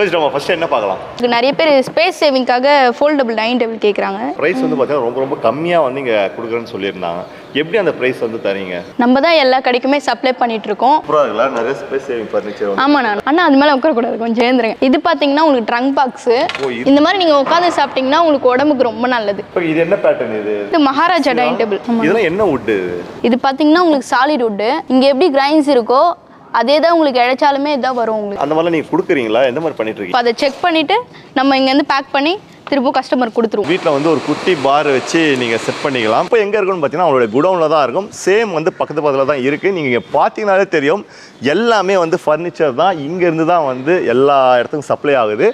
First நம்ம first என்ன பார்க்கலாம் இதுக்கு நிறைய பேர் ஸ்பேஸ் சேவிங்காக ஃபோல்டபுள் டைனிங் டேபிள் கேட்குறாங்க ப்ரைஸ் வந்து பார்த்தீங்கன்னா ரொம்ப ரொம்ப கம்மியாக வந்து இங்கே கொடுக்குறேன்னு சொல்லியிருந்தாங்க எப்படி அந்த ப்ரைஸ் வந்து தரீங்க நம்ம தான் எல்லா கடைக்குமே சப்ளை பண்ணிட்டு இருக்கோம் அப்புறம் இருக்குல்ல நிறைய ஸ்பேஸ் சேவிங் ஃபர்னிச்சர் வந்து ஆமாம் நான் அண்ணா அது மேலே உட்காரக்கூடாது கொஞ்சம் ஏந்திருங்க இது பார்த்தீங்கன்னா உங்களுக்கு ட்ரங்க் பாக்ஸு ஓ, இது- இந்த மாதிரி நீங்கள் உட்காந்து சாப்பிட்டீங்கன்னா உங்களுக்கு உடம்புக்கு ரொம்ப நல்லது இப்போ இது என்ன பேட்டர்ன் இது இது மகாராஜா டைனிங் டேபிள் இதெல்லாம் என்ன வுட்டு இது பார்த்தீங்கன்னா உங்களுக்கு சாலிட் வுட்டு இங்கே எப்படி கிரைன்ஸ் இருக்கோ அதே தான் உங்களுக்கு இழைச்சாலுமே இதான் வரும் உங்களுக்கு அந்த மாதிரிலாம் நீங்கள் கொடுக்குறீங்களா எந்த மாதிரி பண்ணிட்டு இருக்கீங்க இப்போ அதை செக் பண்ணிவிட்டு நம்ம இங்கேருந்து பேக் பண்ணி திரும்ப கஸ்டமர் கொடுத்துருவோம் வீட்டில் வந்து ஒரு குட்டி பார் வச்சு நீங்கள் செட் பண்ணிக்கலாம் இப்போ எங்கே இருக்குன்னு பார்த்தீங்கன்னா அவங்களோட குடவுனில் தான் இருக்கும் சேம் வந்து பக்கத்து பக்கத்தில் தான் இருக்குது நீங்கள் இங்கே பார்த்தீங்கனாலே தெரியும் எல்லாமே வந்து ஃபர்னிச்சர் தான் இங்கேருந்து தான் வந்து எல்லா இடத்துக்கும் சப்ளை ஆகுது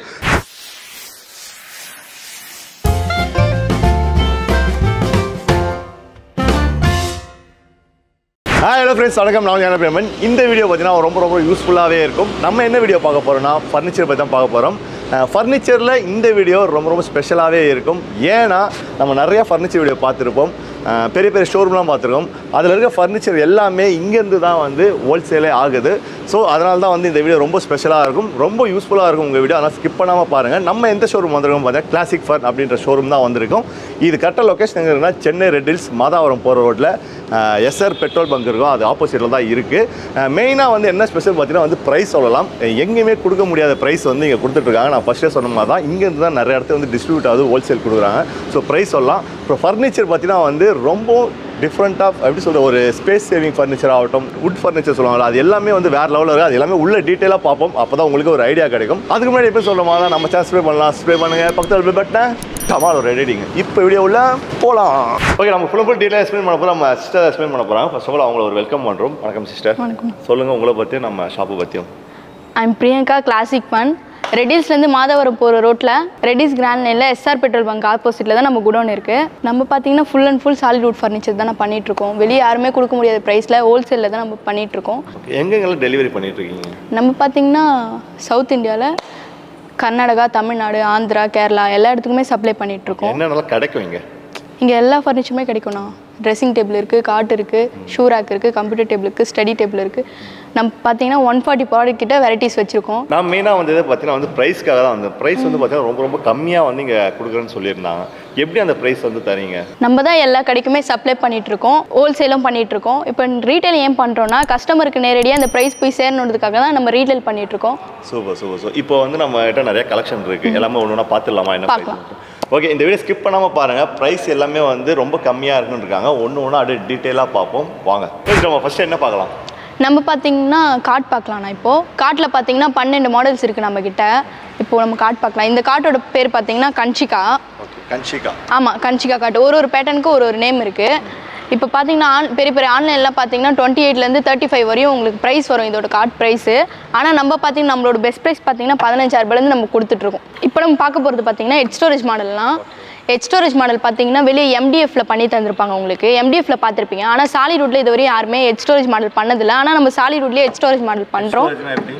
ஹாய் ஹலோ ஃப்ரெண்ட்ஸ் வணக்கம் நான் ஞான பிரேமன் இந்த வீடியோ பார்த்தீங்கன்னா ரொம்ப ரொம்ப யூஸ்ஃபுல்லாகவே இருக்கும் நம்ம என்ன வீடியோ பார்க்க போகிறோம்னா ஃபர்னிச்சர் பற்றி தான் பார்க்க போகிறோம் ஃபர்னிச்சரில் இந்த வீடியோ ரொம்ப ரொம்ப ஸ்பெஷலாகவே இருக்கும் ஏன்னா நம்ம நிறைய ஃபர்னிச்சர் வீடியோ பார்த்துருப்போம் அஹ் பெரிய பெரிய ஷோரூம்லாம் பார்த்துருக்கோம் அதில் இருக்க ஃபர்னிச்சர் எல்லாமே இங்கேருந்து தான் வந்து ஹோல்சேலே ஆகுது ஸோ அதனால தான் வந்து இந்த வீடியோ ரொம்ப ஸ்பெஷலாக இருக்கும் ரொம்ப யூஸ்ஃபுல்லாக இருக்கும் உங்கள் வீடியோ ஆனால் ஸ்கிப் பண்ணாமல் பாருங்கள் நம்ம எந்த ஷோரூம் வந்திருக்கோம் பார்த்தீங்கன்னா கிளாசிக் ஃபர்ன் அப்படின்ற ஷோரூம் தான் வந்திருக்கோம் இது கரெக்டாக லொக்கேஷன் எங்கே இருக்குன்னா சென்னை ரெட் ஹில்ஸ் மாதாவரம் போகிற ரோட்டில் எஸ்ஆர் பெட்ரோல் பங்க் இருக்கும் அது ஆப்போசிட்டில் தான் இருக்குது மெயினாக வந்து என்ன ஸ்பெஷல் பார்த்தீங்கன்னா வந்து ப்ரைஸ் சொல்லலாம் எங்கேயுமே கொடுக்க முடியாத ப்ரைஸ் வந்து இங்கே கொடுத்துட்ருக்காங்க நான் ஃபஸ்ட்டே சொன்ன மாதிரி தான் இங்கேருந்து தான் நிறைய இடத்துல வந்து டிஸ்ட்ரிபியூட் ஆகுது ஹோல்சேல் கொடுக்குறாங்க ஸோ ப்ரைஸ் சொல்லலாம் அப்புறம் ஃபர்னிச்சர் பார்த்தீங்கன்னா வந்து ரொம்ப டிஃப்ரெண்ட் ஆஃப் எப்படி சொல்ற ஒரு ஸ்பேஸ் சேவிங் ஃபர்னிச்சர் ஆகட்டும் வுட் ஃபர்னிச்சர் சொல்லுவாங்க அது எல்லாமே வந்து வேறு லெவலில் இருக்குது அது எல்லாமே உள்ள டீட்டெயிலாக பார்ப்போம் அப்போ தான் உங்களுக்கு ஒரு ஐடியா கிடைக்கும் அதுக்கு முன்னாடி எப்படி சொல்கிற மாதிரி நம்ம சேனல் ஸ்ப்ரே பண்ணலாம் ஸ்ப்ரே பண்ணுங்க பக்கத்தில் பட்டேன் டமால் ஒரு ரெடிங்க இப்போ வீடியோ உள்ள போகலாம் ஓகே நம்ம ஃபுல் ஃபுல் டீட்டெயில் எக்ஸ்பிளைன் பண்ண போகிறோம் நம்ம சிஸ்டர் எக்ஸ்பிளைன் பண்ண போகிறாங்க ஃபர்ஸ்ட் ஆஃப் ஆல் அவங்கள ஒரு வெல்கம் பண்ணுறோம் வணக்கம் சிஸ்டர் வணக்கம். சொல்லுங்கள் உங்களை பற்றியும் நம்ம ஷாப்பை பற்றியும் ஐம் பிரியங்கா கிளாசிக் ஃபன் ரெடில்ஸ்லேருந்து மாதவரம் போகிற ரோட்டில் ரெடிஸ் கிராண்ட் லைனில் எஸ்ஆர் பெட்ரோல் பங்க் ஆப்போசிட்டில் தான் நம்ம குடோன் இருக்குது நம்ம பார்த்தீங்கன்னா full and full solid wood furniture தான் பண்ணிட்டு இருக்கோம் வெளியே யாருமே கொடுக்க முடியாத ப்ரைஸில் ஹோல்சேலில் தான் நம்ம பண்ணிட்டு இருக்கோம் ஓகே எங்கெங்கெல்லாம் டெலிவரி பண்ணிட்டு இருக்கீங்க நம்ம பார்த்தீங்கன்னா சவுத் இந்தியாவில் கர்நாடகா தமிழ்நாடு ஆந்திரா கேரளா எல்லா இடத்துக்குமே சப்ளை பண்ணிட்டு இருக்கோம் என்னென்னலாம் கிடைக்கும் இங்கே இங்கே எல்லா ஃபர்னிச்சருமே கிடைக்கும்ண்ணா ட்ரெஸ்ஸிங் டேபிள் இருக்குது காட் இருக்குது ஷூ ரேக் இருக்குது கம்ப்யூட்டர் டேபிள் இருக்குது ஸ்டடி டேபிள் இருக்குது நம்ம பார்த்தீங்கன்னா ஒன் ஃபார்ட்டி ப்ராடக்ட் கிட்ட வெரைட்டிஸ் வச்சுருக்கோம் நான் மெயினாக வந்து பார்த்தீங்கன்னா வந்து ப்ரைஸ்க்காக தான் வந்து ப்ரைஸ் வந்து பார்த்தீங்கன்னா ரொம்ப ரொம்ப கம்மியாக வந்து இங்கே கொடுக்குறேன்னு சொல்லியிருந்தாங்க எப்படி அந்த ப்ரைஸ் வந்து தரீங்க நம்ம தான் எல்லா கடைக்குமே சப்ளை பண்ணிட்டு இருக்கோம் ஹோல்சேலும் பண்ணிட்டு இருக்கோம் இப்போ ரீட்டைல் ஏன் பண்ணுறோம்னா கஸ்டமருக்கு நேரடியாக அந்த ப்ரைஸ் போய் சேரணுன்றதுக்காக தான் நம்ம ரீட்டைல் பண்ணிட்டு இருக்கோம் சூப்பர் சூப்பர் சூப்பர் இப்போ வந்து நம்ம கிட்ட நிறைய கலெக்ஷன் இருக்கு எல்லாமே ஒன்று ஒன்றா பார்த்துடலாமா என்ன பார்க்கலாம். ப்ரைஸ் ஓகே இந்த வீடியோ ஸ்கிப் பண்ணாமல் பாருங்கள் ப்ரைஸ் எல்லாமே வந்து ரொம்ப கம்மியாக இருக்குன்னு இருக்காங்க ஒன்று ஒன்று அப்படியே டீட்டெயிலாக பார்ப்போம் வாங்க First நம்ம ஃபஸ்ட்டு என்ன பார்க்கலாம் நம்ம பார்த்தீங்கன்னா கார்ட் பார்க்கலாம்ண்ணா இப்போது கார்ட்டில் பார்த்தீங்கன்னா பன்னெண்டு மாடல்ஸ் இருக்குது நம்மக்கிட்ட இப்போது நம்ம கார்ட் பார்க்கலாம் இந்த கார்ட்டோட பேர் பார்த்தீங்கன்னா கன்ஷிகா ஓகே கன்ஷிகா ஆமாம் கன்ஷிகா கார்ட் ஒரு ஒரு பேட்டர்னுக்கு ஒரு ஒரு நேம் இருக்குது இப்போ பார்த்தீங்கன்னா ஆன் பெரிய பெரிய ஆன்லைன்லாம் பார்த்தீங்கன்னா டுவெண்ட்டி எயிட்லேருந்து தேர்ட்டி ஃபைவ் வரையும் உங்களுக்கு ப்ரைஸ் வரும் இதோட கார்ட் ப்ரைஸு ஆனால் நம்ம பார்த்தீங்கன்னா நம்மளோட பெஸ்ட் ப்ரைஸ் பார்த்தீங்கன்னா பதினஞ்சாயிரரூபாலேருந்து நம்ம கொடுத்துட்ருக்கோம் இப்போ நம்ம பார்க்க போகிறது பார்த்தீங்கன்னா ஹெட் ஸ்டோரேஜ் மாடல்லாம் ஹெட் ஸ்டோரேஜ் மாடல் பார்த்தீங்கன்னா வெளியே எம்டிஎஃப்ல பண்ணி தந்திருப்பாங்க உங்களுக்கு எம்டிஎஃப்ல பார்த்துருப்பீங்க ஆனால் சாலி ரூட்ல இது வரையும் யாருமே ஹெட் ஸ்டோரேஜ் மாடல் பண்ணதில்லை ஆனால் நம்ம சாலி ரூட்லேயே ஹெட் ஸ்டோரேஜ் மாடல் பண்ணுறோம் எப்படி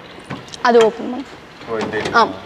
அது ஓப்பன் பண்ணி ஓ, இந்த இது. ஆ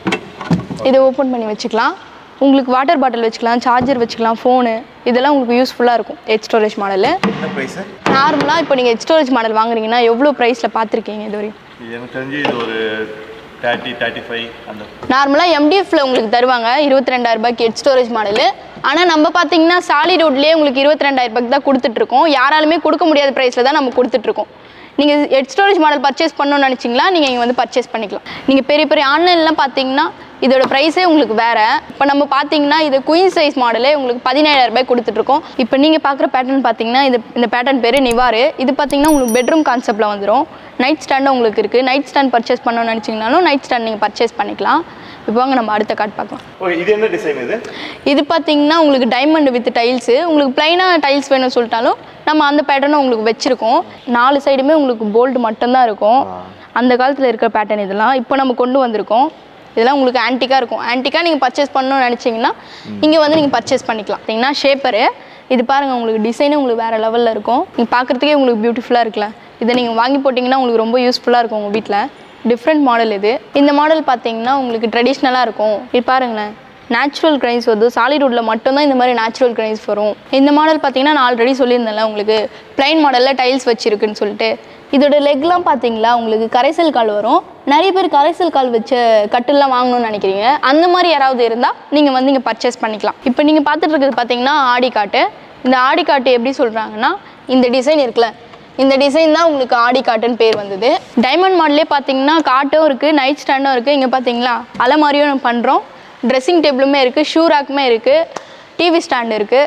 இதை ஓப்பன் பண்ணி வச்சுக்கலாம் உங்களுக்கு வாட்டர் பாட்டில் வச்சுக்கலாம் சார்ஜர் வச்சுக்கலாம் ஃபோனு இதெல்லாம் உங்களுக்கு யூஸ்ஃபுல்லாக இருக்கும் ஹெட் ஸ்டோரேஜ் மாடலு என்ன ப்ரைஸு நார்மலாக இப்போ நீங்கள் ஹெட் ஸ்டோரேஜ் மாடல் வாங்குறீங்கன்னா எவ்வளோ ப்ரைஸில் பார்த்துருக்கீங்க இது வரையும் எனக்கு தெரிஞ்சு இது ஒரு தேர்ட்டி தேர்ட்டி ஃபைவ் அந்த நார்மலாக எம்டிஎஃப்ல உங்களுக்கு தருவாங்க இருபத்தி ரெண்டாயிரம் ரூபாய்க்கு ஹெட் ஸ்டோரேஜ் மாடலு ஆனால் நம்ம பார்த்தீங்கன்னா சாலிட் வுட்லேயே உங்களுக்கு இருபத்தி ரெண்டாயிரம் ரூபாய்க்கு தான் கொடுத்துட்ருக்கோம் யாராலுமே கொடுக்க முடியாத ப்ரைஸில் தான் நம்ம கொடுத்துட்ருக்கோம் நீங்கள் ஹெட் ஸ்டோரேஜ் மாடல் பர்ச்சேஸ் பண்ணணும்னு நினச்சிங்களா நீங்கள் இங்கே வந்து பர்ச்சேஸ் பண்ணிக்கலாம் நீங்கள் பெரிய பெரிய ஆன்லைன்லாம் பார்த்தீங்கன்னா இதோட ப்ரைஸே உங்களுக்கு வேறு இப்போ நம்ம பார்த்தீங்கன்னா இது குயின் சைஸ் மாடலே உங்களுக்கு பதினேழாயிரம் ரூபாய் கொடுத்துட்ருக்கோம் இப்போ நீங்கள் பார்க்குற பேட்டர்ன் பார்த்தீங்கன்னா இது இந்த பேட்டர்ன் பேர் நிவாரு இது பார்த்தீங்கன்னா உங்களுக்கு பெட்ரூம் கான்செப்ட்டில் வந்துடும் நைட் ஸ்டாண்டும் உங்களுக்கு இருக்குது நைட் ஸ்டாண்ட் பர்ச்சேஸ் பண்ணணும்னு நினச்சிங்கனாலும் நைட் ஸ்டாண்ட் நீங்கள் பர்ச்சேஸ் பண்ணிக்கலாம் இப்போ வாங்க நம்ம அடுத்த கார்டு பார்க்கலாம் ஓகே இது என்ன டிசைன் இது இது பார்த்தீங்கன்னா உங்களுக்கு டைமண்ட் வித் டைல்ஸு உங்களுக்கு ப்ளைனாக டைல்ஸ் வேணும்னு சொல்லிட்டாலும் நம்ம அந்த பேட்டர்னை உங்களுக்கு வச்சுருக்கோம் நாலு சைடுமே உங்களுக்கு போல்டு மட்டும்தான் இருக்கும் அந்த காலத்தில் இருக்கிற பேட்டர்ன் இதெல்லாம் இப்போ நம்ம கொண்டு வந்திருக்கோம் இதெல்லாம் உங்களுக்கு ஆன்டிக்காக இருக்கும் ஆன்டிக்காக நீங்கள் பர்ச்சேஸ் பண்ணணும்னு நினச்சிங்கன்னா இங்கே வந்து நீங்கள் பர்ச்சேஸ் பண்ணிக்கலாம் பார்த்தீங்கன்னா ஷேப்பரு இது பாருங்கள் உங்களுக்கு டிசைனே உங்களுக்கு வேறு லெவலில் இருக்கும் நீங்கள் பார்க்குறதுக்கே உங்களுக்கு பியூட்டிஃபுல்லாக இருக்குல்ல இதை நீங்கள் வாங்கி போட்டிங்கன்னா உங்களுக்கு ரொம்ப யூஸ்ஃபுல்லாக இருக்கும் உங்கள் வீட்டில் டிஃப்ரெண்ட் மாடல் இது இந்த மாடல் பார்த்தீங்கன்னா உங்களுக்கு ட்ரெடிஷ்னலாக இருக்கும் இது பாருங்களேன் நேச்சுரல் கிரைன்ஸ் வருது சாலிட்வுட்டில் மட்டும்தான் இந்த மாதிரி நேச்சுரல் கிரைன்ஸ் வரும் இந்த மாடல் பார்த்தீங்கன்னா நான் ஆல்ரெடி சொல்லியிருந்தேன்ல உங்களுக்கு பிளைன் மாடலில் டைல்ஸ் வச்சிருக்குன்னு சொல்லிட்டு இதோட லெக்லாம் பார்த்தீங்களா உங்களுக்கு கரைசல் கால் வரும் நிறைய பேர் கரைசல் கால் வச்ச கட்டில்லாம் வாங்கணும்னு நினைக்கிறீங்க அந்த மாதிரி யாராவது இருந்தால் நீங்கள் வந்து இங்கே பர்ச்சேஸ் பண்ணிக்கலாம் இப்போ நீங்கள் பார்த்துட்டு இருக்கிறது பார்த்தீங்கன்னா ஆடி காட்டு இந்த ஆடி காட்டு எப்படி சொல்கிறாங்கன்னா இந்த டிசைன் இருக்குல்ல இந்த டிசைன் தான் உங்களுக்கு ஆடி காட்டுன்னு பேர் வந்தது டைமண்ட் மாடலே பார்த்தீங்கன்னா காட்டும் இருக்குது நைட் ஸ்டாண்டும் இருக்குது இங்கே பார்த்தீங்களா அலமாரியும் நம்ம பண்ணுறோம் ட்ரெஸ்ஸிங் டேபிளுமே இருக்குது ஷூ ரேக்குமே இருக்குது டிவி ஸ்டாண்ட் இருக்குது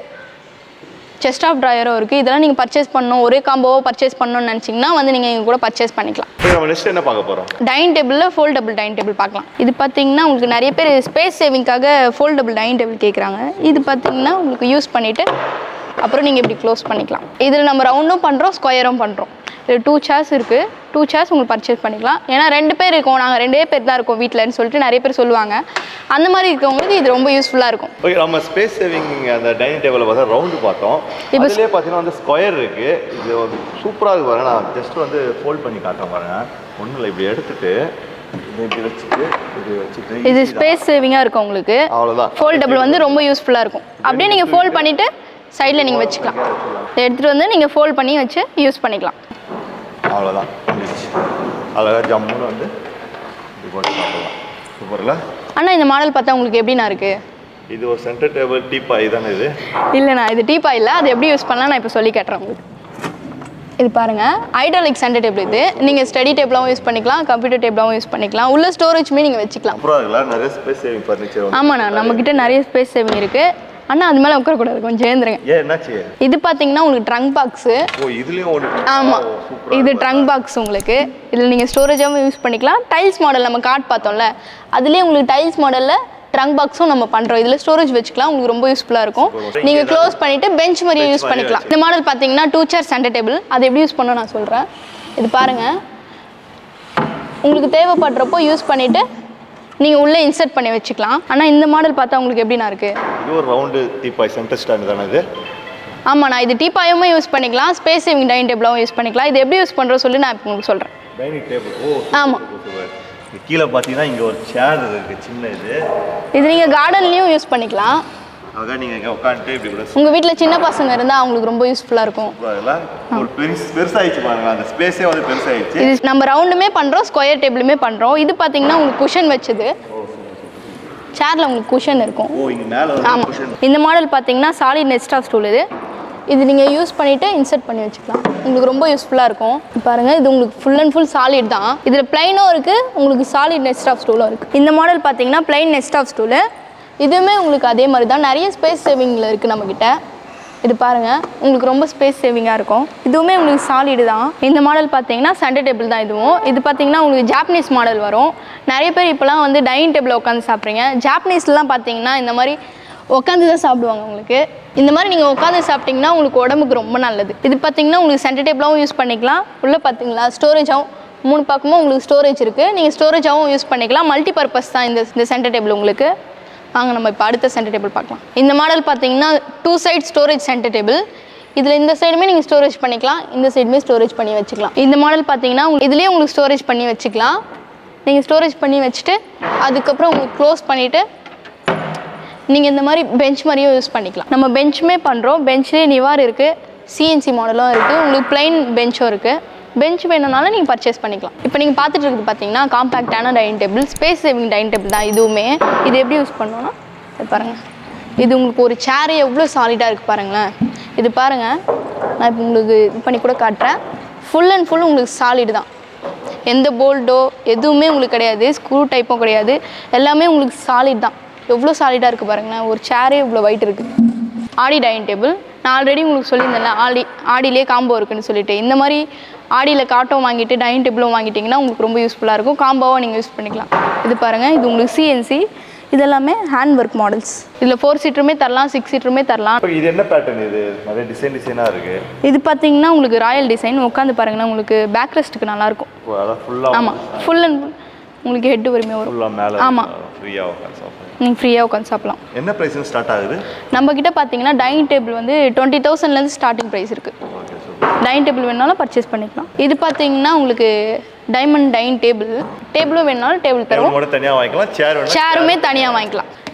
செஸ்ட் ஆஃப் ட்ராயரும் இருக்குது இதெல்லாம் நீங்கள் பர்ச்சேஸ் பண்ணணும் ஒரே காம்போவோ பர்ச்சேஸ் பண்ணணும்னு நினச்சிங்கன்னா வந்து நீங்கள் இங்கே கூட பர்ச்சேஸ் பண்ணிக்கலாம் இப்போ நம்ம நெக்ஸ்ட் என்ன பார்க்க போகிறோம் டைனிங் டேபிளில் ஃபோல்டபுள் டைனிங் டேபிள் பார்க்கலாம் இது பார்த்தீங்கன்னா உங்களுக்கு நிறைய பேர் ஸ்பேஸ் சேவிங்காக ஃபோல்டபுள் டைனிங் டேபிள் கேட்குறாங்க இது பார்த்தீங்கன்னா உங்களுக்கு யூஸ் பண்ணிவிட்டு அப்புறம் நீங்கள் இப்படி க்ளோஸ் பண்ணிக்கலாம் இதில் நம்ம ரவுண்டும் பண்ணுறோம் ஸ்கொயரும் பண்ணுறோம் இது டூ சேர்ஸ் இருக்குது டூ சேர்ஸ் உங்களுக்கு பர்ச்சேஸ் பண்ணிக்கலாம் ஏன்னா ரெண்டு பேர் இருக்கோம் நாங்கள் ரெண்டே பேர் தான் இருக்கோம் வீட்டிலன்னு சொல்லிட்டு நிறைய பேர் சொல்லுவாங்க அந்த மாதிரி இருக்கவங்களுக்கு இது ரொம்ப யூஸ்ஃபுல்லாக இருக்கும் ஓகே நம்ம ஸ்பேஸ் சேவிங் அந்த டைனிங் டேபிளில் பார்த்தா ரவுண்டு பார்த்தோம் இப்போ இதுலேயே பார்த்தீங்கன்னா வந்து ஸ்கொயர் இருக்குது இது ஒரு சூப்பராக இருக்கு பாருங்க நான் ஜஸ்ட் வந்து ஃபோல்ட் பண்ணி காட்டுறேன் பாருங்க ஒன்றும் இல்லை இப்படி எடுத்துட்டு இதை இப்படி வச்சுட்டு இப்படி வச்சுட்டு இது easy தான். ஸ்பேஸ் சேவிங்காக இருக்கும் உங்களுக்கு அவ்வளோதான் ஃபோல்டபுள் வந்து ரொம்ப யூஸ்ஃபுல்லாக இருக்கும் அப்படியே நீங்கள் ஃபோல்ட் பண்ணிவிட்டு சைடில் நீங்கள் வச்சுக்கலாம் இதை எடுத்துகிட்டு வந்து நீங்கள் ஃபோல்ட் பண்ணி வச்சு யூஸ் பண்ணிக்கலாம் அவ்வளோதான் முடிஞ்சிச்சு அழகாக ஜம்முன்னு வந்து இப்படி போட்டு சாப்பிடலாம் சூப்பரில் ஆனால் இந்த மாடல் பார்த்தா உங்களுக்கு எப்படிண்ணா இருக்குது இது ஒரு சென்டர் டேபிள் டீப்பாய் தானே இது இல்லைண்ணா இது டீப்பா இல்லை அது எப்படி யூஸ் பண்ணலாம் நான் இப்போ சொல்லி காட்டுறேன் உங்களுக்கு இது பாருங்க ஐடாலிக் சென்டர் டேபிள் இது நீங்கள் ஸ்டடி டேபிளாகவும் யூஸ் பண்ணிக்கலாம் கம்ப்யூட்டர் டேபிளாகவும் யூஸ் பண்ணிக்கலாம் உள்ள ஸ்டோரேஜ்மே நீங்கள் வச்சுக்கலாம் அப்புறம் இருக்குல்ல நிறைய ஸ்பேஸ் சேவிங் ஃபர்னிச்சர் வந்து ஆமாண்ணா நம்மக்கிட்ட நிறைய ஸ்பேஸ் சேவிங் இருக்குது ஆனால் அது மேலே உட்காரக்கூடாது கொஞ்சம் ஏந்துருங்க ஏன் என்னாச்சு இது பார்த்தீங்கன்னா உங்களுக்கு ட்ரங்க் பாக்ஸு ஓ இதுலேயும் ஒன்று ஆமாம் இது ட்ரங்க் பாக்ஸ் உங்களுக்கு இதில் நீங்கள் ஸ்டோரேஜாகவும் யூஸ் பண்ணிக்கலாம் டைல்ஸ் மாடல் நம்ம கார்ட் பார்த்தோம்ல அதுலேயே உங்களுக்கு டைல்ஸ் மாடலில் ட்ரங்க் பாக்ஸும் நம்ம பண்ணுறோம் இதில் ஸ்டோரேஜ் வச்சுக்கலாம் உங்களுக்கு ரொம்ப யூஸ்ஃபுல்லாக இருக்கும் நீங்கள் க்ளோஸ் பண்ணிவிட்டு பெஞ்ச் மாதிரியே யூஸ் பண்ணிக்கலாம் இந்த மாடல் பார்த்தீங்கன்னா டூ சேர் சென்டர் டேபிள் அது எப்படி யூஸ் பண்ணணும் நான் சொல்கிறேன் இது பாருங்கள் உங்களுக்கு தேவைப்படுறப்போ யூஸ் பண்ணிவிட்டு நீங்கள் உள்ளே இன்சர்ட் பண்ணி வச்சுக்கலாம் ஆனால் இந்த மாடல் பார்த்தா உங்களுக்கு எப்படிண்ணா இருக்குது இது ஒரு ரவுண்டு டீப்பாய் சென்டர் ஸ்டாண்ட் தானே இது ஆமாண்ணா இது டீப்பாயுமே யூஸ் பண்ணிக்கலாம் ஸ்பேஸ் சேவிங் டைனிங் டேபிளாகவும் யூஸ் பண்ணிக்கலாம் இது எப்படி யூஸ் பண்ணுறோம் சொல்லி நான் இப்போ உங்களுக்கு சொல்கிறேன் டைனிங் டேபிள் ஓ ஆமாம் இது கீழே பார்த்தீங்கன்னா இங்கே ஒரு சேர் இருக்குது சின்ன இது இது நீங்கள் கார்டன்லேயும் யூஸ் பண்ணிக்கலாம் அதான் நீங்கள் இங்கே உட்காந்துட்டு இப்படி கூட உங்கள் வீட்டில் சின்ன பசங்க இருந்தால் அவங்களுக்கு ரொம்ப யூஸ்ஃபுல்லாக இருக்கும் அதெல்லாம் ஒரு பெருசு பெருசாகிடுச்சு பாருங்க அந்த ஸ்பேஸே வந்து பெருசாகிடுச்சு இது நம்ம ரவுண்டுமே பண்ணுறோம் ஸ்கொயர் டேபிளுமே பண்ணுறோம் இது பார்த்தீங்கன்னா உங்களுக்கு குஷன் வச்சது சேரில் உங்களுக்கு குஷன் இருக்கும் ஓ இங்கே மேலே வந்து ஆமாம் cushion. இந்த மாடல் பார்த்தீங்கன்னா சாலிட் நெஸ்ட் ஆஃப் ஸ்டூல் இது இது நீங்கள் யூஸ் பண்ணிவிட்டு இன்சர்ட் பண்ணி வச்சுக்கலாம் உங்களுக்கு ரொம்ப யூஸ்ஃபுல்லாக இருக்கும் இப்ப பாருங்க இது உங்களுக்கு ஃபுல் அண்ட் ஃபுல் சாலிட் தான் இதில் பிளைனும் இருக்குது உங்களுக்கு சாலிட் நெஸ்ட் ஆஃப் ஸ்டூலும் இருக்குது இந்த மாடல் பார்த்தீங்கன்னா பிளைன் நெஸ்ட் ஆஃப் ஸ்டூலு இதுவுமே உங்களுக்கு அதே மாதிரி தான் நிறைய ஸ்பேஸ் சேவிங்கில் இருக்குது நம்மக்கிட்ட இது பாருங்கள் உங்களுக்கு ரொம்ப ஸ்பேஸ் சேவிங்காக இருக்கும் இதுவுமே உங்களுக்கு சாலிடு தான் இந்த மாடல் பார்த்தீங்கன்னா சண்டே டேபிள் தான் இதுவும் இது பார்த்தீங்கன்னா உங்களுக்கு ஜாப்பனீஸ் மாடல் வரும் நிறைய பேர் இப்போலாம் வந்து டைனிங் டேபிளில் உட்காந்து சாப்பிட்றீங்க ஜாப்பனீஸ்லாம் பார்த்தீங்கன்னா இந்த மாதிரி உட்காந்து தான் சாப்பிடுவாங்க உங்களுக்கு இந்த மாதிரி நீங்கள் உட்காந்து சாப்பிட்டீங்கன்னா உங்களுக்கு உடம்புக்கு ரொம்ப நல்லது இது பார்த்தீங்கன்னா உங்களுக்கு சென்டர் டேபிளாகவும் யூஸ் பண்ணிக்கலாம் உள்ளே பார்த்தீங்களா ஸ்டோரேஜாகவும் மூணு பக்கமும் உங்களுக்கு ஸ்டோரேஜ் இருக்குது நீங்கள் ஸ்டோரேஜாகவும் யூஸ் பண்ணிக்கலாம் மல்டி பர்பஸ் தான் இந்த இந்த சென்டர் டேபிள் உங்களுக்கு வாங்க நம்ம இப்போ அடுத்த சென்டர் டேபிள் பார்க்கலாம் இந்த மாடல் பார்த்தீங்கன்னா two side storage centre table இதில் இந்த சைடுமே நீங்கள் ஸ்டோரேஜ் பண்ணிக்கலாம் இந்த சைடுமே ஸ்டோரேஜ் பண்ணி வச்சுக்கலாம் இந்த மாடல் பார்த்தீங்கன்னா உங்களுக்கு இதுலேயே உங்களுக்கு ஸ்டோரேஜ் பண்ணி வச்சுக்கலாம் நீங்கள் ஸ்டோரேஜ் பண்ணி வச்சுட்டு அதுக்கப்புறம் உங்களுக்கு க்ளோஸ் பண்ணிவிட்டு நீங்கள் இந்த மாதிரி பெஞ்ச் மாதிரியும் யூஸ் பண்ணிக்கலாம் நம்ம பெஞ்சுமே பண்ணுறோம் பெஞ்ச்லேயே நிவார் இருக்குது சிஎன்சி மாடலும் இருக்குது உங்களுக்கு பிளைன் பெஞ்சும் இருக்குது பெஞ்ச் வேணும்னாலும் நீங்கள் பர்ச்சேஸ் பண்ணிக்கலாம் இப்போ நீங்கள் பார்த்துட்டு இருக்குது பார்த்தீங்கன்னா காம்பேக்டான dining table space saving dining table தான் இதுவுமே இது எப்படி யூஸ் பண்ணோன்னா இது பாருங்கள் இது உங்களுக்கு ஒரு சேரே எவ்வளோ சாலிடாக இருக்குது பாருங்களேன் இது பாருங்கள் நான் இப்போ உங்களுக்கு இது பண்ணி கூட காட்டுறேன் ஃபுல் அண்ட் ஃபுல் உங்களுக்கு சாலிடு தான் எந்த போல்டோ எதுவுமே உங்களுக்கு கிடையாது ஸ்க்ரூ டைப்பும் கிடையாது எல்லாமே உங்களுக்கு சாலிட் தான் எவ்வளோ சாலிடாக இருக்குது பாருங்களேன் ஒரு சேரே இவ்வளோ வெயிட் இருக்குது ஆடி டைனிங் டேபிள் நான் ஆல்ரெடி உங்களுக்கு சொல்லியிருந்தேன்ல ஆடி ஆடிலே காம்போ இருக்குன்னு சொல்லிட்டு இந்த மாதிரி ஆடியில் காட்டும் வாங்கிட்டு டைனிங் டேபிளும் வாங்கிட்டிங்கன்னா உங்களுக்கு ரொம்ப யூஸ்ஃபுல்லாக இருக்கும் காம்போவாக நீங்கள் யூஸ் பண்ணிக்கலாம் இது பாருங்கள் இது உங்களுக்கு சிஎன்சி இது எல்லாமே ஹேண்ட் ஒர்க் மாடல்ஸ் இதில் ஃபோர் சீட்டருமே தரலாம் சிக்ஸ் சீட்டருமே தரலாம் இப்போ இது என்ன பேட்டர்ன் இது நிறைய டிசைன் டிசைனாக இருக்குது இது பார்த்தீங்கன்னா உங்களுக்கு ராயல் டிசைன் உட்காந்து பாருங்கன்னா உங்களுக்கு பேக் ரெஸ்ட்டுக்கு நல்லாயிருக்கும் இப்போ அதான் ஃபுல்லாக ஆமாம் ஃபுல் அண்ட் உங்களுக்கு ஹெட் வறுமையாக வரும் ஃபுல்லாக மேலே ஆமா. ஃப்ரீயாக உட்காந்து சாப்பிடுங்க நீங்கள் ஃப்ரீயாக உட்காந்து சாப்பிடலாம் என்ன ப்ரைஸிங் ஸ்டார்ட் ஆகுது நம்ம கிட்ட பார்த்தீங்கன்னா டைனிங் டேபிள் வந்து டுவெண்ட்டி தௌசண்ட்லேருந்து ஸ்டார்டிங் ப்ரைஸ் இருக்குது ஓகே சூப்பர் டைனிங் டேபிள் வேணாலும் பர்ச்சேஸ் பண்ணிக்கலாம் இது பார்த்தீங்கன்னா உங்களுக்கு டைமண்ட் டைனிங் டேபிள் டேபிளும் வேணாலும் டேபிள் டேபிள் தருவோம் மட்டும் தனியாக வாங்கிக்கலாம் சேர் வேணும் சேருமே தனியாக வாங்கிக்கலாம்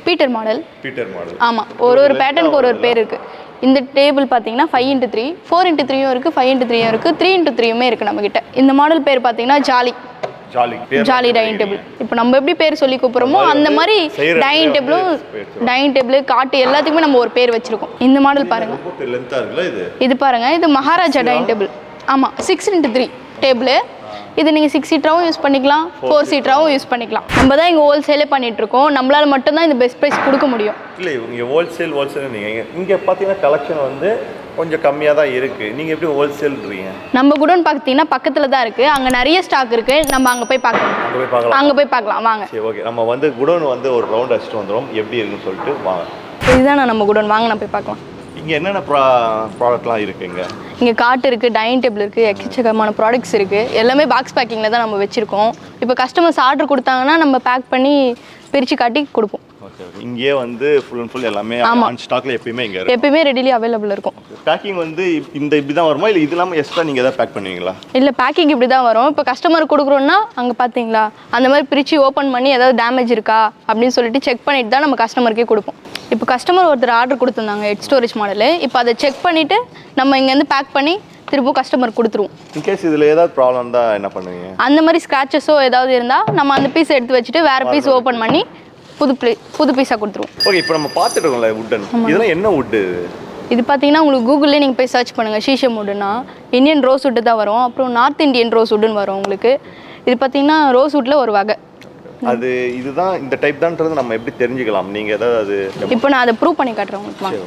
பீட்டர் மாடல் பீட்டர் மாடல் ஆமாம் ஒரு ஒரு பேட்டர்னுக்கு ஒரு ஒரு பேர் இருக்குது இந்த டேபிள் பார்த்தீங்கன்னா five into three four into த்ரீயும் இருக்குது ஃபைவ் இன்ட்டு த்ரீயும் இருக்குது த்ரீ இன்ட்டு த்ரீயுமே இருக்குது நம்மக்கிட்ட இந்த மாடல் பேர் பார்த்தீங்கன்னா jolly jolly jolly dining table இப்போ நம்ம எப்படி பேர் சொல்லி கூப்பிட்றோமோ அந்த மாதிரி செய்யற டைனிங் இடத்துல டேபிளும் வந்து பேர் டைனிங் டேபிள் காட்டு எல்லாத்துக்குமே நம்ம ஒரு பேர் வச்சுருக்கோம் இந்த மாடல் பாருங்கள் ரொம்ப லென்த்தாக இருக்குல்ல இது இது பாருங்க இது மகாராஜா டைனிங் டேபிள் ஆமாம் சிக்ஸ் இன்ட்டு த்ரீ டேபிள் இது நீங்கள் சிக்ஸ் சீட்டராகவும் யூஸ் பண்ணிக்கலாம் ஃபோர் சீட்டராகவும் யூஸ் பண்ணிக்கலாம் நம்ம தான் இங்கே ஹோல்சேலே பண்ணிட்டு இருக்கோம் நம்மளால மட்டும்தான் இந்த பெஸ்ட் ப்ரைஸ் கொடுக்க முடியும் இல்லை இங்கே ஹோல்சேல் ஹோல்சேல் நீங்கள் இங்கே பார்த்தீங்கன்னா கலெக்ஷன் வந்து கொஞ்சம் கம்மியாக தான் இருக்குது நீங்கள் எப்படி ஹோல்சேல்ன்றீங்க நம்ம குடோன் பார்த்தீங்கன்னா பக்கத்தில் தான் இருக்குது அங்கே நிறைய ஸ்டாக் இருக்குது நம்ம அங்கே போய் பார்க்கலாம் அங்கே போய் பார்க்கலாம் அங்கே போய் பார்க்கலாம் வாங்க சரி ஓகே நம்ம வந்து குடோன் வந்து ஒரு ரவுண்ட் அடிச்சுட்டு வந்துடும் எப்படி இருக்குன்னு சொல்லிட்டு வாங்க இதுதான் நம்ம குடோன் வாங்க நான் போய் பார்க்கலாம் இங்கே என்னென்ன ப்ரா ப்ராடக்ட்லாம் இருக்குங்க இங்கே காட்டு இருக்குது டைனிங் டேபிள் இருக்குது எக்கச்சக்கமான ப்ராடக்ட்ஸ் இருக்குது எல்லாமே பாக்ஸ் பேக்கிங்கில் தான் நம்ம வச்சுருக்கோம் இப்போ கஸ்டமர்ஸ் ஆர்டர் கொடுத்தாங்கன்னா நம்ம பேக் பண்ணி பிரித்து காட்டி கொடுப்போம் ஓகே ஓகே இங்கேயே வந்து ஃபுல் அண்ட் ஃபுல் எல்லாமே ஆமா. ஆன் ஸ்டாக்ல எப்பயுமே இங்கே இருக்கு எப்பயுமே ரெடிலி அவைலபிள் இருக்கும் பேக்கிங் வந்து இப்- இந்த இப்படி தான் வருமா இல்லை இது இல்லாமல் எக்ஸ்ட்ரா நீங்கள் எதாவது பேக் பண்ணுவீங்களா இல்லை பேக்கிங் இப்படி தான் வரும் இப்போ கஸ்டமர் கொடுக்குறோன்னா அங்கே பார்த்தீங்களா அந்த மாதிரி பிரித்து ஓப்பன் பண்ணி ஏதாவது டேமேஜ் இருக்கா அப்படின்னு சொல்லிட்டு செக் பண்ணிட்டு தான் நம்ம கஸ்டமருக்கே கொடுப்போம் இப்போ கஸ்டமர் ஒருத்தர் ஆர்டர் கொடுத்துருந்தாங்க ஹெட் ஸ்டோரேஜ் மாடலு இப்போ அதை செக் பண்ணிவிட்டு நம்ம இங்கேருந்து பேக் பண்ணி திரும்ப கஸ்டமர் கொடுத்துருவோம் இன்கேஸ் இதில் ஏதாவது ப்ராப்ளம் தான் என்ன பண்ணுவீங்க அந்த மாதிரி ஸ்க்ராச்சஸோ ஏதாவது இருந்தால் நம்ம அந்த பீஸ் எடுத்து வச்சுட்டு வேறு பீஸ் ஓப்பன் பண்ணி புது ப்ளே புது பீஸாக கொடுத்துருவோம் ஓகே இப்போ நம்ம பார்த்துட்டு இருக்கோம்ல உட்டன் இதெல்லாம் என்ன வுட்டு இது பார்த்தீங்கன்னா உங்களுக்கு கூகுள்லேயே நீங்கள் போய் சர்ச் பண்ணுங்கள் ஷீஷம் வுட்டுனா இந்தியன் ரோஸ் வுட்டு தான் வரும் அப்புறம் நார்த் இந்தியன் ரோஸ் வுட்டுன்னு வரும் உங்களுக்கு இது பார்த்தீங்கன்னா ரோஸ் வுட்டில் ஒரு வகை அது இதுதான் இந்த டைப் தான்ன்றது நம்ம எப்படி தெரிஞ்சுக்கலாம் நீங்கள் ஏதாவது அது இப்போ நான் அதை ப்ரூவ் பண்ணி காட்டுறேன் உங்களுக்கு வாங்க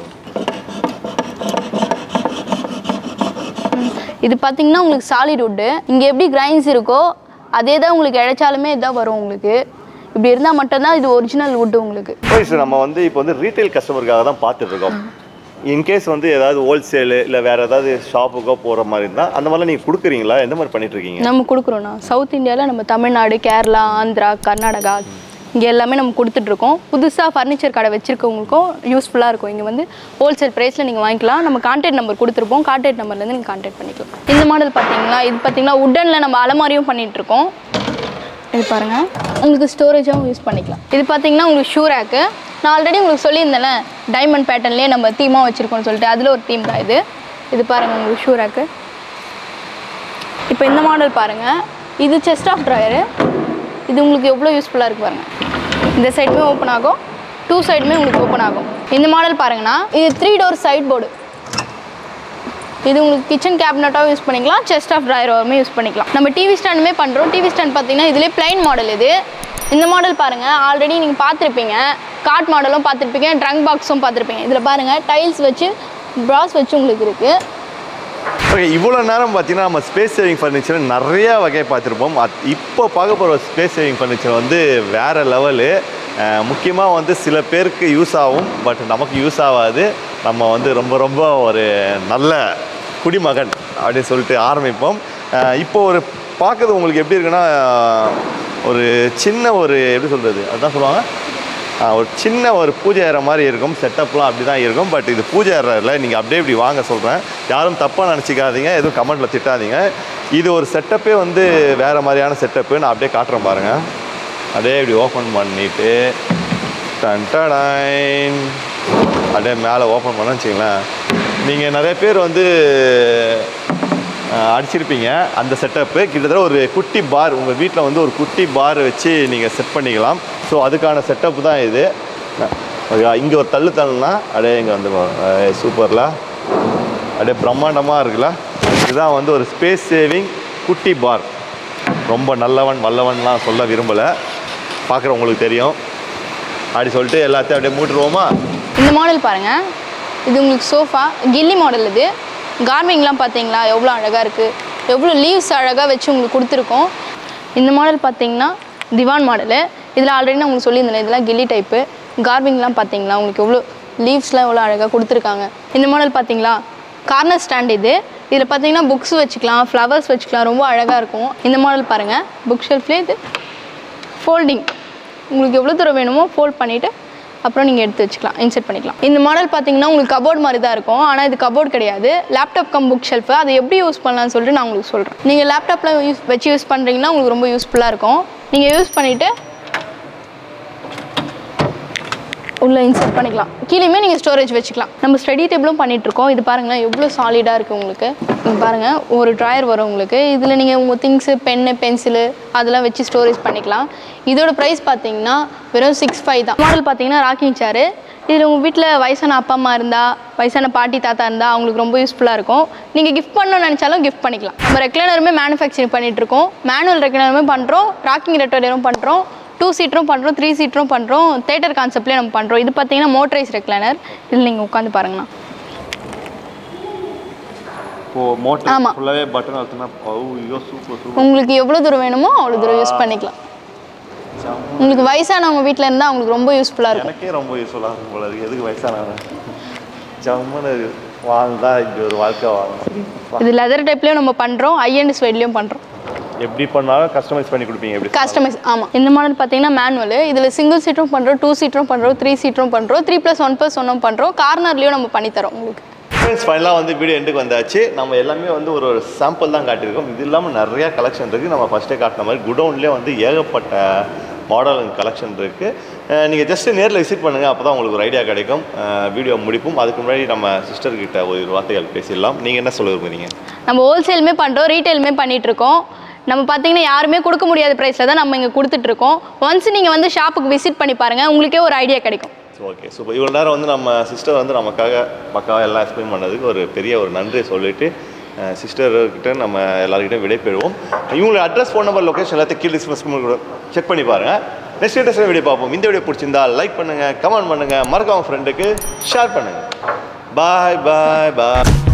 ம். இது பார்த்தீங்கன்னா உங்களுக்கு சாலிட் வுட்டு இங்கே எப்படி கிரைன்ஸ் இருக்கோ அதே தான் உங்களுக்கு இழைச்சாலுமே இதான் வரும் உங்களுக்கு இப்படி இருந்தால் மட்டும்தான் இது ஒரிஜினல் வுட்டு உங்களுக்கு ஓகே சார் நம்ம வந்து இப்போ வந்து ரீட்டைல் கஸ்டமருக்காக தான் பார்த்துட்டு இருக்கோம் இன்கேஸ் வந்து ஏதாவது ஹோல்சேலு இல்லை வேறு ஏதாவது ஷாப்புக்கோ போகிற மாதிரி இருந்தால் அந்த மாதிரிலாம் நீங்கள் கொடுக்குறீங்களா எந்த மாதிரி பண்ணிட்டு இருக்கீங்க நம்ம கொடுக்குறோண்ணா சவுத் இந்தியாவில் நம்ம தமிழ்நாடு கேரளா ஆந்திரா கர்நாடகா இங்கே எல்லாமே நம்ம கொடுத்துட்ருக்கோம் புதுசாக ஃபர்னிச்சர் கடை வச்சுருக்கவங்களுக்கும் யூஸ்ஃபுல்லாக இருக்கும் இங்கே வந்து ஹோல்சேல் ப்ரைஸில் நீங்கள் வாங்கிக்கலாம் நம்ம கான்டாக்ட் நம்பர் கொடுத்துருப்போம் கான்டாக்ட் நம்பர்லேருந்து நீங்கள் கான்டாக்ட் பண்ணிக்கலாம் இந்த மாடல் பார்த்தீங்களா இது பார்த்தீங்கன்னா உட்டனில் நம்ம அலமாரியும் பண்ணிகிட்ருக்கோம் இது பாருங்கள் உங்களுக்கு ஸ்டோரேஜாகவும் யூஸ் பண்ணிக்கலாம் இது பார்த்தீங்கன்னா உங்களுக்கு ஷூ ரேக்கு நான் ஆல்ரெடி உங்களுக்கு சொல்லியிருந்தேன்ல டைமண்ட் பேட்டர்ன்லேயே நம்ம தீமாக வச்சுருக்கோம்னு சொல்லிட்டு அதில் ஒரு தீம் தான் இது இது பாருங்கள் உங்களுக்கு ஷூ ரேக்கு இப்போ இந்த மாடல் பாருங்கள் இது செஸ்ட் ஆஃப் ட்ராயரு இது உங்களுக்கு எவ்வளோ யூஸ்ஃபுல்லாக இருக்கு பாருங்கள் இந்த சைடுமே ஓப்பன் ஆகும் டூ சைடுமே உங்களுக்கு ஓப்பன் ஆகும் இந்த மாடல் பாருங்கன்னா இது த்ரீ டோர் சைட் போர்டு இது உங்களுக்கு கிச்சன் கேபினட்டாகவும் யூஸ் பண்ணிக்கலாம் செஸ்ட் ஆஃப் ட்ராயராகவுமே யூஸ் பண்ணிக்கலாம் நம்ம டிவி ஸ்டாண்டுமே பண்ணுறோம் டிவி ஸ்டாண்ட் பார்த்தீங்கன்னா இதுலேயே பிளைன் மாடல் இது இந்த மாடல் பாருங்கள் ஆல்ரெடி நீங்கள் பார்த்துருப்பீங்க காட் மாடலும் பார்த்துருப்பீங்க ட்ரங்க் பாக்ஸும் பார்த்துருப்பீங்க இதில் பாருங்கள் டைல்ஸ் வச்சு ப்ராஸ் வச்சு உங்களுக்கு இருக்குது ஓகே இவ்வளோ நேரம் பார்த்தீங்கன்னா நம்ம ஸ்பேஸ் சேவிங் ஃபர்னிச்சர் நிறைய வகை பார்த்துருப்போம் அத் இப்போ பார்க்க போகிற ஸ்பேஸ் சேவிங் ஃபர்னிச்சர் வந்து வேறு லெவலு முக்கியமாக வந்து சில பேருக்கு யூஸ் ஆகும் பட் நமக்கு யூஸ் ஆகாது நம்ம வந்து ரொம்ப ரொம்ப ஒரு நல்ல குடிமகன் அப்படின்னு சொல்லிட்டு ஆரம்பிப்போம் அஹ் இப்போ ஒரு பார்க்குறது உங்களுக்கு எப்படி இருக்குன்னா ஒரு சின்ன ஒரு எப்படி சொல்கிறது அதுதான் சொல்லுவாங்க ஆ, ஒரு சின்ன ஒரு பூஜை அறை மாதிரி இருக்கும் செட்டப்லாம் அப்படி தான் இருக்கும் பட் இது பூஜை அறையில் நீங்கள் அப்படியே இப்படி வாங்க சொல்கிறேன் யாரும் தப்பாக நினச்சிக்காதீங்க எதுவும் கமெண்ட்டில் திட்டாதீங்க இது ஒரு செட்டப்பே வந்து வேறு மாதிரியான செட்டப்பு நான் அப்படியே காட்டுறேன் பாருங்கள் அப்படியே இப்படி ஓப்பன் பண்ணிவிட்டு டன்டடைன் அப்படியே மேலே ஓப்பன் பண்ண வச்சிங்களேன் நீங்கள் நிறைய பேர் வந்து அஹ், அடிச்சிருப்பீங்க அந்த செட்டப்பு கிட்டத்தட்ட ஒரு குட்டி பார் உங்கள் வீட்டில் வந்து ஒரு குட்டி பார் வச்சு நீங்கள் செட் பண்ணிக்கலாம் ஸோ அதுக்கான செட்டப் தான் இது இங்கே ஒரு தள்ளு தள்ளுனா அப்படியே இங்கே வந்து சூப்பரில் அப்படியே பிரம்மாண்டமாக இருக்குல்ல இதுதான் வந்து ஒரு ஸ்பேஸ் சேவிங் குட்டி பார் ரொம்ப நல்லவன் வல்லவன்லாம் சொல்ல விரும்பலை பார்க்குறவங்களுக்கு தெரியும் அப்படி சொல்லிட்டு எல்லாத்தையும் அப்படியே மூட்டுருவோமா இந்த மாடல் பாருங்கள் இது உங்களுக்கு சோஃபா கில்லி மாடல் இது கார்விங்லாம் பார்த்தீங்களா எவ்வளோ அழகாக இருக்குது எவ்வளோ லீவ்ஸ் அழகாக வச்சு உங்களுக்கு கொடுத்துருக்கோம் இந்த மாடல் பார்த்தீங்கன்னா திவான் மாடலு இதில் ஆல்ரெடி நான் உங்களுக்கு சொல்லியிருந்தேன் இதெல்லாம் கில்லி டைப்பு கார்விங்லாம் பார்த்தீங்களா உங்களுக்கு எவ்வளோ லீவ்ஸ்லாம் எவ்வளோ அழகாக கொடுத்துருக்காங்க இந்த மாடல் பார்த்தீங்களா கார்னர் ஸ்டாண்ட் இது இதில் பார்த்தீங்கன்னா புக்ஸ் வச்சுக்கலாம் ஃப்ளவர்ஸ் வச்சுக்கலாம் ரொம்ப அழகாக இருக்கும் இந்த மாடல் பாருங்கள் புக் ஷெல்ஃப்லேயே இது ஃபோல்டிங் உங்களுக்கு எவ்வளோ தூரம் வேணுமோ ஃபோல்ட் பண்ணிவிட்டு அப்புறம் நீங்கள் எடுத்து வச்சுக்கலாம் இன்செர்ட் பண்ணிக்கலாம் இந்த மாடல் பார்த்தீங்கன்னா உங்களுக்கு கபோர்ட் மாதிரி தான் இருக்கும் ஆனால் இது கபோர்ட் கிடையாது லேப்டாப் கம் புக் ஷெல்ஃபு அதை எப்படி யூஸ் பண்ணலாம்னு சொல்லிட்டு நான் உங்களுக்கு சொல்கிறேன் நீங்கள் லேப்டாப்பில் யூஸ் வச்சு யூஸ் பண்ணுறீங்கன்னா உங்களுக்கு ரொம்ப யூஸ்ஃபுல்லாக இருக்கும் நீங்கள் யூஸ் பண்ணிவிட்டு உள்ள இன்சர்ட் பண்ணிக்கலாம் கீழேயுமே நீங்கள் ஸ்டோரேஜ் வச்சுக்கலாம் நம்ம ஸ்டடி டேபிளும் பண்ணிட்டு இருக்கோம் இது பாருங்களேன் எவ்வளோ சாலிடாக இருக்குது உங்களுக்கு இங்க பாருங்க ஒரு ட்ராயர் வரும் உங்களுக்கு இதில் நீங்கள் உங்கள் திங்ஸு பென்னு பென்சிலு அதெல்லாம் வச்சு ஸ்டோரேஜ் பண்ணிக்கலாம் இதோட ப்ரைஸ் பார்த்தீங்கன்னா வெறும் சிக்ஸ் ஃபைவ் தான் மாடல் பார்த்தீங்கன்னா ராக்கிங் சேரு இதில் உங்கள் வீட்டில் வயசான அப்பா அம்மா இருந்தால் வயசான பாட்டி தாத்தா இருந்தால் அவங்களுக்கு ரொம்ப யூஸ்ஃபுல்லாக இருக்கும் நீங்கள் கிஃப்ட் பண்ணணும்னு நினச்சாலும் கிஃப்ட் பண்ணிக்கலாம் நம்ம ரெக்லைனருமே மேனுஃபேக்சரிங் பண்ணிட்டு இருக்கோம் மேனுவல் ரெக்லைனருமே பண்ணுறோம் ராக்கிங் ரெக்லைனரும் பண்ணுறோம் டூ சீட்டரும் பண்ணுறோம் த்ரீ சீட்டரும் பண்ணுறோம் தேட்டர் கான்செப்ட்லேயே நம்ம பண்ணுறோம் இது பார்த்தீங்கன்னா மோட்டரைஸ் ரெக்லைனர் இதில் நீங்கள் உட்காந்து பாருங்கண்ணா இப்போ மோட்டர் ஆமா. ஃபுல்லாகவே பட்டன் அழுத்தினா ஐயோ சூப்பர் சூப்பர் உங்களுக்கு எவ்வளோ தூரம் வேணுமோ அவ்வளோ தூரம் யூஸ் பண்ணிக்கலாம் உங்களுக்கு வயசானவங்க வீட்டில் இருந்தால் அவங்களுக்கு ரொம்ப யூஸ்ஃபுல்லாக இருக்கும் எனக்கே ரொம்ப யூஸ்ஃபுல்லாக இருக்கும் போல இருக்கு எதுக்கு வயசானவன் ஜம்முன்னு வாழ்ந்தா இப்படி ஒரு வாழ்க்கை வாழணும் இது லெதர் டைப்லேயும் நம்ம பண்ணுறோம் ஐஎன்டி ஸ்வைட்லேயும் பண்ணுறோம் எப்படி பண்ணாலும் கஸ்டமைஸ் பண்ணி கொடுப்பீங்க எப்படி கஸ்டமைஸ் ஆமாம் இந்த மாடல் பார்த்தீங்கன்னா மேனுவல் இதில் சிங்கிள் சீட்டரும் பண்ணுறோம் டூ சீட்டரும் பண்ணுறோம் த்ரீ சீட்டரும் பண்ணுறோம் த்ரீ ப்ளஸ் ஒன் ப்ளஸ் ஒன்றும் பண்ணுறோம் கார்னர்லேயும் நம்ம பண்ணித்தரோம் உங்களுக்கு ஃப்ரெண்ட்ஸ் ஃபைனலாக வந்து வீடியோ எண்டுக்கு வந்தாச்சு நம்ம எல்லாமே வந்து ஒரு ஒரு சாம்பிள் தான் காட்டியிருக்கோம் இது இல்லாமல் நிறையா கலெக்ஷன் இருக்குது நம்ம ஃபஸ்ட்டே காட்டின மாதிரி குடோன்லேயே வந்து ஏகப்பட்ட மாடல் கலெக்ஷன் இருக்குது நீங்கள் ஜஸ்ட்டு நேரில் விசிட் பண்ணுங்கள் அப்போ தான் உங்களுக்கு ஒரு ஐடியா கிடைக்கும் வீடியோ முடிப்போம் அதுக்கு முன்னாடி நம்ம சிஸ்டர் கிட்ட ஒரு வார்த்தைகள் பேசிடலாம் நீங்கள் என்ன சொல்ல விரும்புறீங்க நம்ம ஹோல்சேலுமே பண்ணுறோம் ரீட்டைலுமே பண்ணிகிட்ருக்கோம் நம்ம பார்த்தீங்கன்னா யாருமே கொடுக்க முடியாத ப்ரைஸில் தான் நம்ம இங்கே கொடுத்துட்ருக்கோம் ஒன்ஸ் நீங்கள் வந்து ஷாப்புக்கு விசிட் பண்ணி பாருங்கள் உங்களுக்கே ஒரு ஐடியா கிடைக்கும் ஓகே சூப்பர் இவ்வளோ நேரம் வந்து நம்ம சிஸ்டர் வந்து நமக்காக பக்காவாக எல்லாம் எக்ஸ்பிளைன் பண்ணதுக்கு ஒரு பெரிய ஒரு நன்றியை சொல்லிட்டு சிஸ்டர்கிட்ட நம்ம எல்லாருக்கிட்டையும் விடை பெறுவோம் இவங்களோட அட்ரஸ் ஃபோன் நம்பர் லொக்கேஷன் எல்லாத்தையும் கீழே டிஸ்கஸ் செக் பண்ணி பாருங்கள் நெக்ஸ்ட் டேட்டஸில் வீடியோ பார்ப்போம் இந்த வீடியோ பிடிச்சிருந்தா லைக் பண்ணுங்கள் கமெண்ட் பண்ணுங்கள் மறக்காம ஃப்ரெண்டுக்கு ஷேர் பண்ணுங்கள் பாய் பாய் பாய்